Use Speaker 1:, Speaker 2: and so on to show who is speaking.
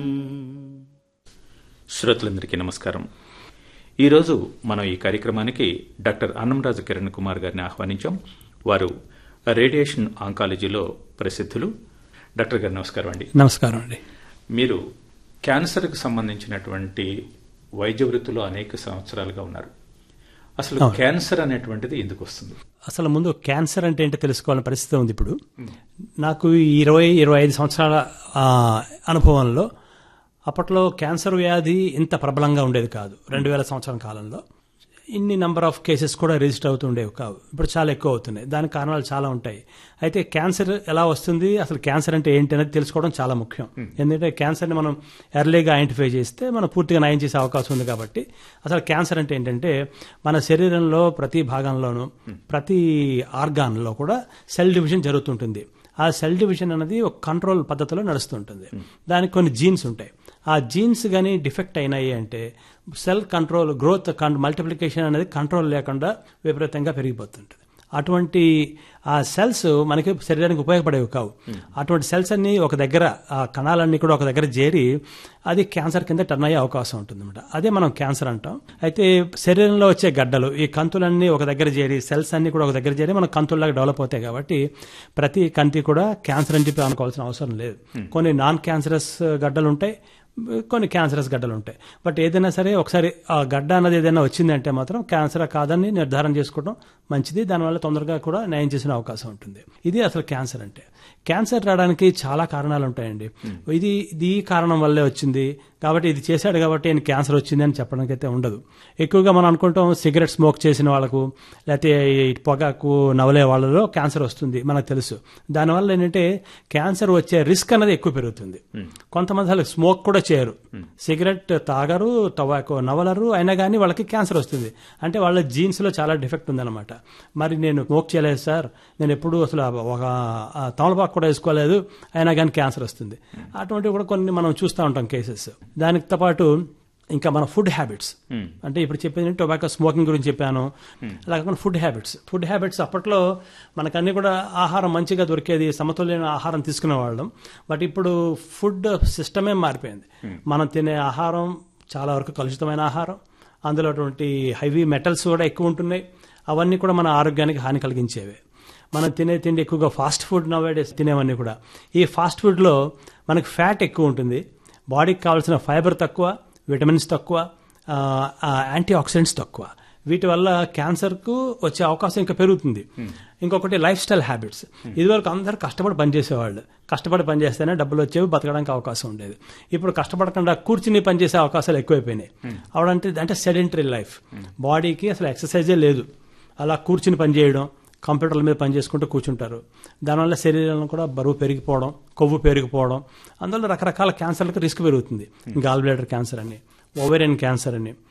Speaker 1: శ్రోతలందరికీ నమస్కారం ఈరోజు మనం ఈ కార్యక్రమానికి డాక్టర్ అన్నంరాజు కిరణ్ కుమార్ గారిని ఆహ్వానించాం వారు రేడియేషన్ ఆంకాలజీలో ప్రసిద్ధులు డాక్టర్ గారు నమస్కారం అండి
Speaker 2: నమస్కారం అండి
Speaker 1: మీరు క్యాన్సర్కి సంబంధించినటువంటి వైద్య వృత్తిలో అనేక సంవత్సరాలుగా ఉన్నారు అసలు క్యాన్సర్ అనేటువంటిది ఎందుకు వస్తుంది
Speaker 2: అసలు ముందు క్యాన్సర్ అంటే ఏంటో తెలుసుకోవాలని పరిస్థితి ఉంది ఇప్పుడు నాకు ఈ ఇరవై ఇరవై ఐదు సంవత్సరాల ఆ, అనుభవంలో అప్పట్లో క్యాన్సర్ వ్యాధి ఇంత ప్రబలంగా ఉండేది కాదు రెండు వేల సంవత్సరం కాలంలో ఇన్ని నంబర్ ఆఫ్ కేసెస్ కూడా రిజిస్టర్ అవుతుండేవి కావు ఇప్పుడు చాలా ఎక్కువ అవుతున్నాయి దానికి కారణాలు చాలా ఉంటాయి అయితే క్యాన్సర్ ఎలా వస్తుంది అసలు క్యాన్సర్ అంటే ఏంటి అనేది తెలుసుకోవడం చాలా ముఖ్యం ఎందుకంటే క్యాన్సర్ని మనం ఎర్లీగా ఐడెంటిఫై చేస్తే మనం పూర్తిగా నయం చేసే అవకాశం ఉంది కాబట్టి అసలు క్యాన్సర్ అంటే ఏంటంటే మన శరీరంలో ప్రతి భాగంలోనూ ప్రతి ఆర్గాన్లో కూడా సెల్ డివిజన్ జరుగుతుంటుంది ఆ సెల్ డివిజన్ అనేది ఒక కంట్రోల్ పద్ధతిలో నడుస్తుంటుంది దానికి కొన్ని జీన్స్ ఉంటాయి ఆ జీన్స్ కానీ డిఫెక్ట్ అయినాయి అంటే సెల్ కంట్రోల్ గ్రోత్ మల్టిప్లికేషన్ అనేది కంట్రోల్ లేకుండా విపరీతంగా పెరిగిపోతుంటుంది అటువంటి ఆ సెల్స్ మనకి శరీరానికి ఉపయోగపడేవి కావు అటువంటి సెల్స్ అన్ని ఒక దగ్గర ఆ కణాలన్నీ కూడా ఒక దగ్గర చేరి అది క్యాన్సర్ కింద టర్న్ అయ్యే అవకాశం ఉంటుంది అనమాట అదే మనం క్యాన్సర్ అంటాం అయితే శరీరంలో వచ్చే గడ్డలు ఈ కంతులన్నీ ఒక దగ్గర చేరి సెల్స్ అన్ని కూడా ఒక దగ్గర చేరి మన కంతుల్లాగా డెవలప్ అవుతాయి కాబట్టి ప్రతి కంటి కూడా క్యాన్సర్ అని చెప్పి అనుకోవాల్సిన అవసరం లేదు కొన్ని నాన్ క్యాన్సరస్ గడ్డలు ఉంటాయి కొన్ని క్యాన్సరస్ గడ్డలు ఉంటాయి బట్ ఏదైనా సరే ఒకసారి ఆ గడ్డ అన్నది ఏదైనా వచ్చిందంటే మాత్రం క్యాన్సర్ కాదని నిర్ధారణ చేసుకోవడం మంచిది దానివల్ల తొందరగా కూడా నయం చేసిన అవకాశం ఉంటుంది ఇది అసలు క్యాన్సర్ అంటే క్యాన్సర్ రావడానికి చాలా కారణాలు ఉంటాయండి ఇది ఇది ఈ కారణం వల్లే వచ్చింది కాబట్టి ఇది చేశాడు కాబట్టి ఆయన క్యాన్సర్ వచ్చింది అని చెప్పడానికి అయితే ఉండదు ఎక్కువగా మనం అనుకుంటాం సిగరెట్ స్మోక్ చేసిన వాళ్ళకు లేకపోతే ఈ పొగాకు నవలే వాళ్ళలో క్యాన్సర్ వస్తుంది మనకు తెలుసు దానివల్ల ఏంటంటే క్యాన్సర్ వచ్చే రిస్క్ అనేది ఎక్కువ పెరుగుతుంది కొంతమంది అసలు స్మోక్ కూడా చేయరు సిగరెట్ తాగరు టొబాకో నవలరు అయినా కానీ వాళ్ళకి క్యాన్సర్ వస్తుంది అంటే వాళ్ళ జీన్స్ లో చాలా డిఫెక్ట్ ఉందన్నమాట మరి నేను స్మోక్ చేయలేదు సార్ నేను ఎప్పుడు అసలు ఒక ఆ, తమలపాకు కూడా వేసుకోలేదు అయినా కానీ క్యాన్సర్ వస్తుంది అటువంటివి కూడా కొన్ని మనం చూస్తూ ఉంటాం కేసెస్ దానితో పాటు ఇంకా మన ఫుడ్ హ్యాబిట్స్ అంటే ఇప్పుడు చెప్పేది టొబాకో స్మోకింగ్ గురించి చెప్పాను అలా కాకుండా ఫుడ్ హ్యాబిట్స్ ఫుడ్ హ్యాబిట్స్ అప్పట్లో మనకన్నీ కూడా ఆహారం మంచిగా దొరికేది సమతుల్యమైన ఆహారం తీసుకునే వాళ్ళం బట్ ఇప్పుడు ఫుడ్ సిస్టమే మారిపోయింది మనం తినే ఆహారం చాలా వరకు కలుషితమైన ఆహారం అందులో అటువంటి హెవీ మెటల్స్ కూడా ఎక్కువ ఉంటున్నాయి అవన్నీ కూడా మన ఆరోగ్యానికి హాని కలిగించేవి మనం తినే తిండి ఎక్కువగా ఫాస్ట్ ఫుడ్ నవేడేస్ తినేవన్నీ కూడా ఈ ఫాస్ట్ ఫుడ్లో మనకి ఫ్యాట్ ఎక్కువ ఉంటుంది బాడీకి కావాల్సిన ఫైబర్ తక్కువ విటమిన్స్ తక్కువ ఆ, ఆ, యాంటీ ఆక్సిడెంట్స్ తక్కువ వీటి వల్ల క్యాన్సర్కు వచ్చే అవకాశం ఇంకా పెరుగుతుంది ఇంకొకటి లైఫ్ స్టైల్ హ్యాబిట్స్ ఇదివరకు అందరూ కష్టపడి పనిచేసేవాళ్ళు కష్టపడి పనిచేస్తేనే డబ్బులు వచ్చేవి బతకడానికి అవకాశం ఉండేది ఇప్పుడు కష్టపడకుండా కూర్చుని పనిచేసే అవకాశాలు ఎక్కువైపోయినాయి అవడంటే అంటే సెడెంటరీ లైఫ్ బాడీకి అసలు ఎక్సర్సైజే లేదు అలా కూర్చుని పనిచేయడం కంప్యూటర్ల మీద పని చేసుకుంటూ కూర్చుంటారు దానివల్ల శరీరంలో కూడా బరువు పెరిగిపోవడం కొవ్వు పెరిగిపోవడం అందువల్ల రకరకాల క్యాన్సర్లకు రిస్క్ పెరుగుతుంది గాల్ బ్లాడర్ క్యాన్సర్ అని ఓవేరియన్ క్యాన్సర్ అని